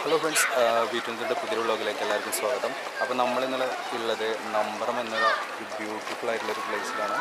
Hello friends വീട്ടിൻ്റെ പുതിയ വ്ളോഗിലേക്ക് എല്ലാവർക്കും സ്വാഗതം അപ്പോൾ നമ്മൾ ഇന്നലെ ഉള്ളത് നമ്പറം എന്നൊരു ബ്യൂട്ടിഫുൾ ആയിട്ടുള്ളൊരു പ്ലേസിലാണ്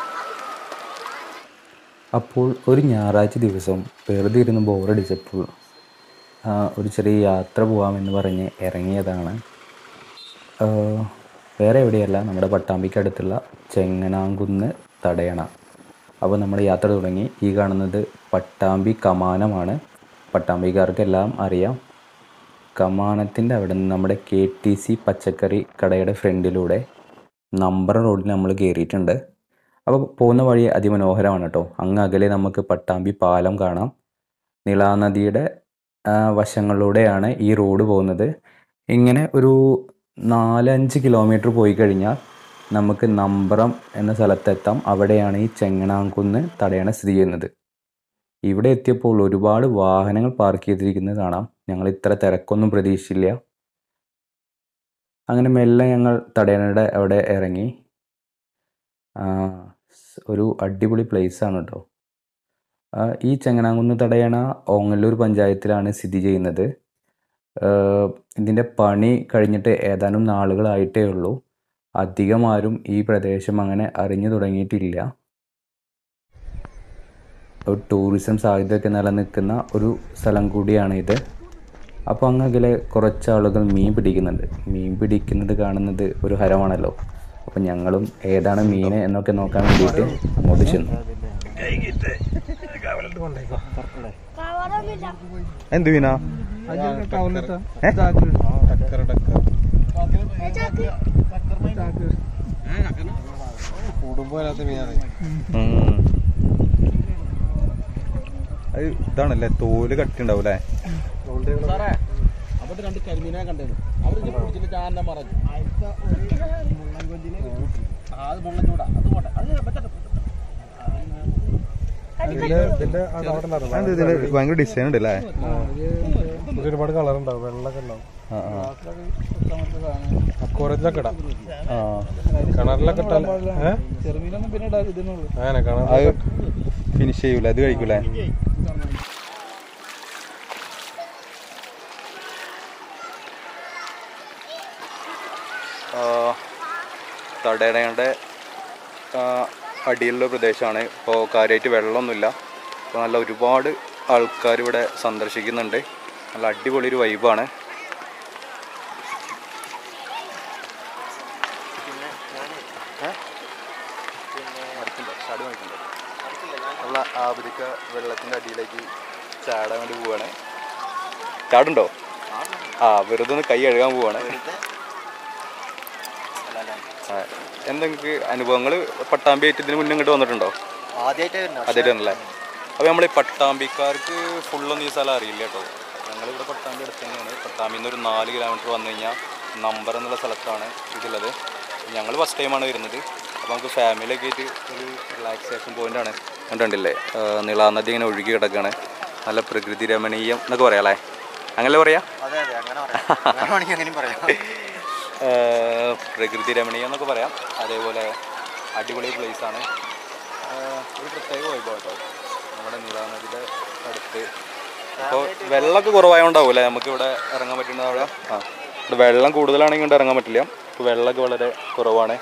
അപ്പോൾ ഒരു ഞായറാഴ്ച ദിവസം വെറുതെ ഇരുന്ന് ബോറടിച്ചപ്പോൾ ആ, ഒരു ചെറിയ യാത്ര പോകാമെന്ന് പറഞ്ഞ് ഇറങ്ങിയതാണ് ആ, വേറെ എവിടെയല്ല നമ്മുടെ പട്ടാമ്പിക്കടുത്തുള്ള ചെങ്ങനാങ്കുന്ന് തടയണ അപ്പോൾ നമ്മൾ യാത്ര തുടങ്ങി ഈ കാണുന്നത് പട്ടാമ്പി കമാനമാണ് പട്ടാമ്പിക്കാർക്കെല്ലാം അറിയാം കമാനത്തിൻ്റെ അവിടെ നിന്ന് നമ്മുടെ കെ ടി സി പച്ചക്കറി കടയുടെ ഫ്രണ്ടിലൂടെ നമ്പർ റോഡിൽ നമ്മൾ കയറിയിട്ടുണ്ട് അപ്പോൾ പോകുന്ന വഴി അതിമനോഹരമാണ് കേട്ടോ അങ്ങ് അകലെ നമുക്ക് പട്ടാമ്പി പാലം കാണാം നിളാനദിയുടെ ആ, വശങ്ങളിലൂടെയാണ് ഈ റോഡ് പോകുന്നത് ഇങ്ങനെ ഒരു നാലഞ്ച് കിലോമീറ്റർ പോയി കഴിഞ്ഞാൽ നമുക്ക് നമ്പറം എന്ന സ്ഥലത്തെത്താം അവിടെയാണ് ഈ ചെങ്ങണാംകുന്ന് തടയണ സ്ഥിതി ചെയ്യുന്നത് ഇവിടെ എത്തിയപ്പോൾ ഒരുപാട് വാഹനങ്ങൾ പാർക്ക് ചെയ്തിരിക്കുന്നത് കാണാം ഞങ്ങൾ ഇത്ര തിരക്കൊന്നും പ്രതീക്ഷിച്ചില്ല അങ്ങനെ മെല്ലെ ഞങ്ങൾ തടയണയുടെ അവിടെ ഇറങ്ങി ആ, സ് ഒരു അടിപൊളി place ആണ് കേട്ടോ ആ, ഈ ചെങ്ങനാകുന്ന് തടയണ ഓങ്ങല്ലൂർ പഞ്ചായത്തിലാണ് സ്ഥിതി ചെയ്യുന്നത് ആ, ഇതിൻ്റെ പണി കഴിഞ്ഞിട്ട് ഏതാനും നാളുകളായിട്ടേ ഉള്ളൂ അധികം ആരും ഈ പ്രദേശം അങ്ങനെ അറിഞ്ഞു തുടങ്ങിയിട്ടില്ല ഒരു ടൂറിസം സാധ്യതയൊക്കെ നിലനിൽക്കുന്ന ഒരു സ്ഥലം കൂടിയാണ് ഇത് അപ്പോൾ അങ്ങ് അകലെ കുറച്ച് ആളുകൾ മീൻ പിടിക്കുന്നുണ്ട് മീൻ പിടിക്കുന്നത് കാണുന്നത് ഒരു ഹരമാണല്ലോ അപ്പം ഞങ്ങളും ഏതാണ് മീൻ എന്നൊക്കെ നോക്കാൻ വേണ്ടിയിട്ട് അങ്ങോട്ട് ചെന്നു എന്ത് വീണാ അത് ഇതാണല്ലേ തോല് കട്ടിണ്ടാവും അല്ലേ അവിടെ രണ്ട് കരിമീനെ കണ്ടത് അവർ പിടിച്ചിട്ട് ചാന്റെ മറഞ്ഞു ആ, അത് മുള്ളൻ ചൂടാ അത് പോട്ടെ അത് പറ്റട്ടെ അത് ഇതില് ഭയങ്കര ഡിസൈൻ ഉണ്ട് അല്ലേ ഒരുപാട് കളർ ഉണ്ടാവും വെള്ളമൊക്കെ ഉണ്ടാവും ആ, ആ. അക്കോറത്തിലൊക്കെ ഇടാം ആ. കിണറിലൊക്കെ ഇട്ടാൽ ഏഹ് ചെറുമീനൊന്നും പിന്നെ ഇടാ ഇതിനുള്ളൂ അങ്ങനെ കിണർ അത് ഫിനിഷ് ചെയ്യൂല അത് കഴിക്കൂലേ തടയണയുടെ അടിയിലുള്ള പ്രദേശമാണ് ഇപ്പോൾ കാര്യമായിട്ട് വെള്ളമൊന്നുമില്ല അപ്പോൾ നല്ല ഒരുപാട് ആൾക്കാർ ഇവിടെ സന്ദർശിക്കുന്നുണ്ട് നല്ല അടിപൊളി ഒരു വൈബാണ് നമ്മൾ ആബിദിക്ക വെള്ളത്തിൻ്റെ അടിയിലേക്ക് ചാടാൻ വേണ്ടി പോവാണ് ചാടുണ്ടോ ആ വെറുതെ ഒന്ന് കൈ കഴുകാൻ പോവാണ് ആ, എന്തെങ്കിലും അനുഭവങ്ങൾ പട്ടാമ്പി ആയിട്ട് ഇതിന് മുന്നേ ഇങ്ങോട്ട് വന്നിട്ടുണ്ടോ ആദ്യമായിട്ടാണല്ലേ അപ്പോൾ നമ്മൾ ഈ പട്ടാമ്പിക്കാർക്ക് ഫുള്ളൊന്നും ഈ സ്ഥലം അറിയില്ല കേട്ടോ ഞങ്ങളിവിടെ പട്ടാമ്പി അടുത്ത് തന്നെയാണ് പട്ടാമ്പിയിൽ നിന്ന് ഒരു നാല് കിലോമീറ്റർ വന്നു കഴിഞ്ഞാൽ നമ്പർ എന്നുള്ള സ്ഥലത്താണ് ഇതുള്ളത് ഞങ്ങൾ ഫസ്റ്റ് ടൈമാണ് വരുന്നത് അപ്പോൾ നമുക്ക് ഫാമിലിയൊക്കെ ആയിട്ട് ഒരു റിലാക്സേഷൻ പോയിൻ്റാണ് കണ്ടില്ലേ നിളാനദി ഇങ്ങനെ ഒഴുകി കിടക്കുകയാണ് നല്ല പ്രകൃതി രമണീയം എന്നൊക്കെ പറയാം അല്ലേ അങ്ങനെ പറയാം അതെ അതെ അങ്ങനെ പറയാം അങ്ങനെ വേണമെങ്കിൽ അങ്ങനെയും പറയാം ഏഹ് പ്രകൃതി രമണീയം എന്നൊക്കെ പറയാം അതേപോലെ അടിപൊളി place ആണ് ഏഹ് ഒരു പ്രത്യേക വൈബാണ് കേട്ടോ നമ്മുടെ നീലാനദിയുടെ അടുത്ത് അപ്പോൾ വെള്ളമൊക്കെ കുറവായതുകൊണ്ടാവും അല്ലേ നമുക്ക് ഇവിടെ ഇറങ്ങാൻ പറ്റുന്നത് അവിടെ ആ ഇവിടെ വെള്ളം കൂടുതലാണെങ്കിൽ കൊണ്ട് ഇറങ്ങാൻ പറ്റില്ല ഇപ്പോൾ വെള്ളമൊക്കെ വളരെ കുറവാണ്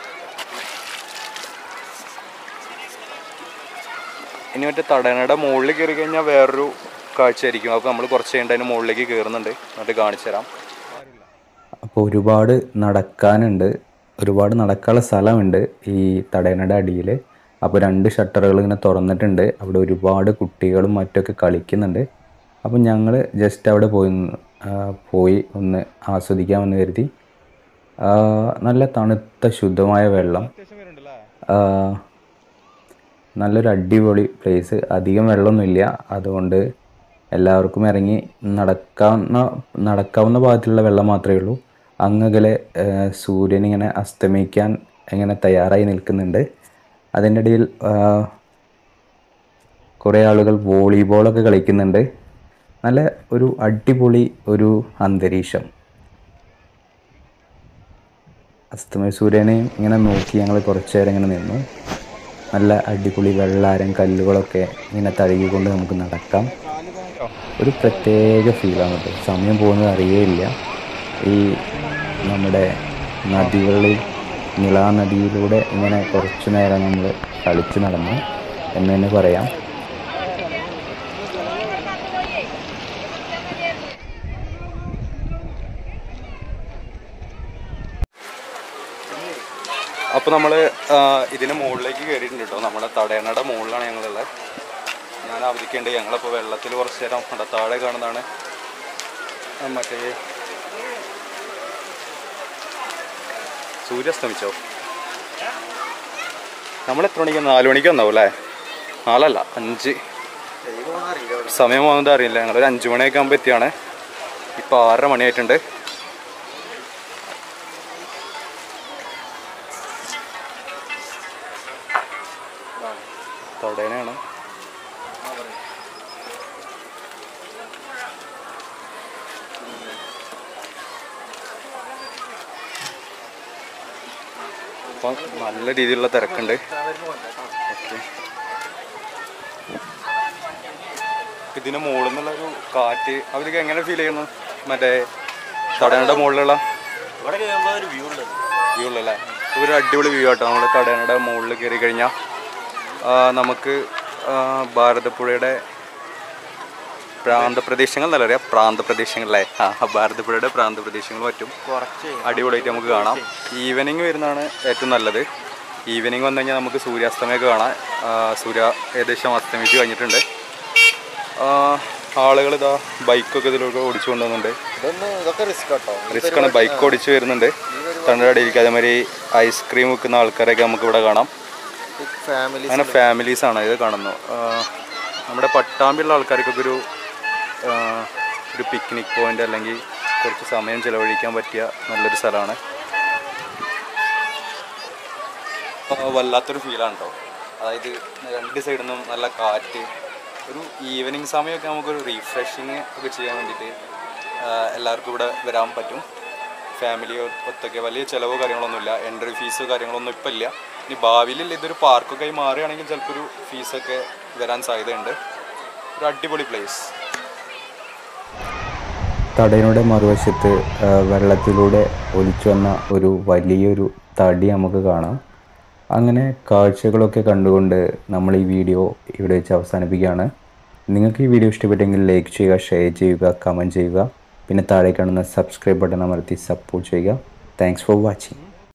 ഇനി മറ്റേ തടനയുടെ മുകളിൽ കയറി കഴിഞ്ഞാൽ വേറൊരു കാഴ്ചയായിരിക്കും അപ്പോൾ നമ്മൾ കുറച്ച് കഴിഞ്ഞിട്ട് അതിന് മുകളിലേക്ക് കയറുന്നുണ്ട് എന്നിട്ട് കാണിച്ചു തരാം അപ്പോൾ ഒരുപാട് നടക്കാനുണ്ട് ഒരുപാട് നടക്കാനുള്ള സ്ഥലമുണ്ട് ഈ തടയണയുടെ അടിയിൽ അപ്പോൾ രണ്ട് ഷട്ടറുകൾ ഇങ്ങനെ തുറന്നിട്ടുണ്ട് അവിടെ ഒരുപാട് കുട്ടികളും മറ്റൊക്കെ കളിക്കുന്നുണ്ട് അപ്പോൾ ഞങ്ങൾ ജസ്റ്റ് അവിടെ പോയി നിന്ന്- ആ, പോയി ഒന്ന് ആസ്വദിക്കാമെന്ന് കരുതി ആ, നല്ല തണുത്ത ശുദ്ധമായ വെള്ളം ആ, നല്ലൊരു അടിപൊളി പ്ലേസ് അധികം വെള്ളമൊന്നുമില്ല അതുകൊണ്ട് എല്ലാവർക്കും ഇറങ്ങി നടക്കാവുന്ന നടക്കാവുന്ന ഭാഗത്തുള്ള വെള്ളം മാത്രമേ ഉള്ളൂ അങ്ങകലെ ഏഹ്, സൂര്യൻ ഇങ്ങനെ അസ്തമിക്കാൻ ഇങ്ങനെ തയ്യാറായി നിൽക്കുന്നുണ്ട് അതിൻ്റെ ഇടയിൽ ആഹ്, കുറേ ആളുകൾ വോളിബോളൊക്കെ കളിക്കുന്നുണ്ട് നല്ല ഒരു അടിപൊളി ഒരു അന്തരീക്ഷം അസ്തമയ സൂര്യനെ ഇങ്ങനെ നോക്കി ഞങ്ങൾ കുറച്ച് നേരം ഇങ്ങനെ നിന്നു നല്ല അടിപൊളി വെള്ളാരം കല്ലുകളൊക്കെ ഇങ്ങനെ തഴുകിക്കൊണ്ട് നമുക്ക് നടക്കാം ഒരു പ്രത്യേക ഫീലാണ് കേട്ടോ സമയം പോകുന്നത് അറിയേയില്ല ഈ നമ്മുടെ നദികളിൽ നിളാ നദിയിലൂടെ ഇങ്ങനെ കുറച്ച് നേരം നമ്മൾ കളിച്ച് നടന്നു എന്ന് തന്നെ പറയാം അപ്പോൾ നമ്മൾ ഇതിന് മുകളിലേക്ക് കയറിയിട്ടുണ്ട് കേട്ടോ നമ്മുടെ തടയണയുടെ മുകളിലാണ് ഞങ്ങളുള്ളത് ഞാൻ അവധിക്കുണ്ട് ഞങ്ങളിപ്പോൾ വെള്ളത്തിൽ കുറച്ച് നേരം അവിടെ താഴെ കാണുന്നതാണ് ആ, മറ്റേ സൂര്യാസ്തമിച്ചോ നമ്മൾ എത്ര മണിക്ക് നാല് മണിക്ക് വന്നാവും അല്ലേ നാലല്ല അഞ്ച് സമയം പോകുന്നത് അറിയില്ല ഞങ്ങളൊരു അഞ്ച് മണിയൊക്കെ ആകുമ്പോൾ എത്തിയാണ് ഇപ്പോൾ ആറര മണിയായിട്ടുണ്ട് തടയണയാണ് അപ്പം നല്ല രീതിയിലുള്ള തിരക്കുണ്ട് ഓക്കെ ഇതിന് മുകളിൽ നിന്നുള്ള ഒരു കാറ്റ് അവർക്ക് എങ്ങനെ ഫീൽ ചെയ്യുന്നു മറ്റേ തടയണയുടെ മുകളിലുള്ള ഇവിടെ കയറുമ്പോൾ ഒരു വ്യൂ ഉള്ളത് വ്യൂ ഉള്ളല്ലേ ഒരു അടിപൊളി വ്യൂ ആട്ടോ നമ്മൾ തടയണയുടെ മുകളിൽ കയറി കഴിഞ്ഞാൽ നമുക്ക് ആ, ഭാരതപ്പുഴയുടെ പ്രാന്തപ്രദേശങ്ങൾ എന്നല്ല പറയാം പ്രാന്തപ്രദേശങ്ങളല്ലേ ആ ഭാരതപ്പുഴയുടെ പ്രാന്തപ്രദേശങ്ങൾ പറ്റും കുറച്ച് അടിപൊളിയായിട്ട് നമുക്ക് കാണാം ഈവനിങ് വരുന്നതാണ് ഏറ്റവും നല്ലത് ഈവനിങ് വന്നു കഴിഞ്ഞാൽ നമുക്ക് സൂര്യാസ്തമയമൊക്കെ കാണാം ആ, സൂര്യ ഏകദേശം അസ്തമിച്ച് കഴിഞ്ഞിട്ടുണ്ട് ആളുകൾ ഇതാ ബൈക്കൊക്കെ ഇതിലൊക്കെ ഓടിച്ചു കൊണ്ടുവന്നുണ്ട് ഇതൊന്ന് ഇതൊക്കെ റിസ്ക് കേട്ടോ റിസ്ക്കാണ് ബൈക്ക് ഓടിച്ച് വരുന്നുണ്ട് തണ്ടടിയിലേക്ക് അതേമാതിരി ഐസ്ക്രീം വിൽക്കുന്ന ആൾക്കാരൊക്കെ നമുക്ക് ഇവിടെ കാണാം ഫാമിലി അങ്ങനെ ഫാമിലീസ് ആണ് ഇത് കാണുന്നു ആ, നമ്മുടെ പട്ടാമ്പിയുള്ള ആൾക്കാർക്കൊക്കെ ഒരു ആ, ഒരു പിക്നിക് പോയിന്റ് അല്ലെങ്കിൽ കുറച്ച് സമയം ചിലവഴിക്കാൻ പറ്റിയ നല്ലൊരു സ്ഥലമാണ് ആ, വല്ലാത്തൊരു ഫീലാണ് കേട്ടോ അതായത് രണ്ട് സൈഡിൽ നിന്നും നല്ല കാറ്റ് ഒരു ഈവനിങ് സമയമൊക്കെ നമുക്കൊരു റീഫ്രഷിങ് ഒക്കെ ചെയ്യാൻ വേണ്ടിയിട്ട് ആ, എല്ലാവർക്കും ഇവിടെ വരാൻ പറ്റും ഫാമിലി ഒത്തൊക്കെ വലിയ ചിലവോ കാര്യങ്ങളൊന്നുമില്ല എൻട്രി ഫീസോ കാര്യങ്ങളൊന്നും ഇപ്പം ഇല്ല ഇനി ഭാവിയിൽ ഇതൊരു പാർക്കൊക്കെ ആയി മാറുകയാണെങ്കിൽ ചിലപ്പോൾ ഒരു ഫീസൊക്കെ വരാൻ സാധ്യതയുണ്ട് ഒരു അടിപൊളി പ്ലേസ് തടയണയുടെ മറുവശത്ത് ആ, വെള്ളത്തിലൂടെ ഒലിച്ചു വന്ന ഒരു വലിയൊരു തടി നമുക്ക് കാണാം അങ്ങനെ കാഴ്ചകളൊക്കെ കണ്ടുകൊണ്ട് നമ്മൾ ഈ വീഡിയോ ഇവിടെ വെച്ച് അവസാനിപ്പിക്കുകയാണ് നിങ്ങൾക്ക് ഈ വീഡിയോ ഇഷ്ടപ്പെട്ടെങ്കിൽ ലൈക്ക് ചെയ്യുക ഷെയർ ചെയ്യുക കമൻറ്റ് ചെയ്യുക പിന്നെ താഴെ കാണുന്ന സബ്സ്ക്രൈബ് ബട്ടൺ അമർത്തി സപ്പോർട്ട് ചെയ്യുക താങ്ക്സ് ഫോർ വാച്ചിങ്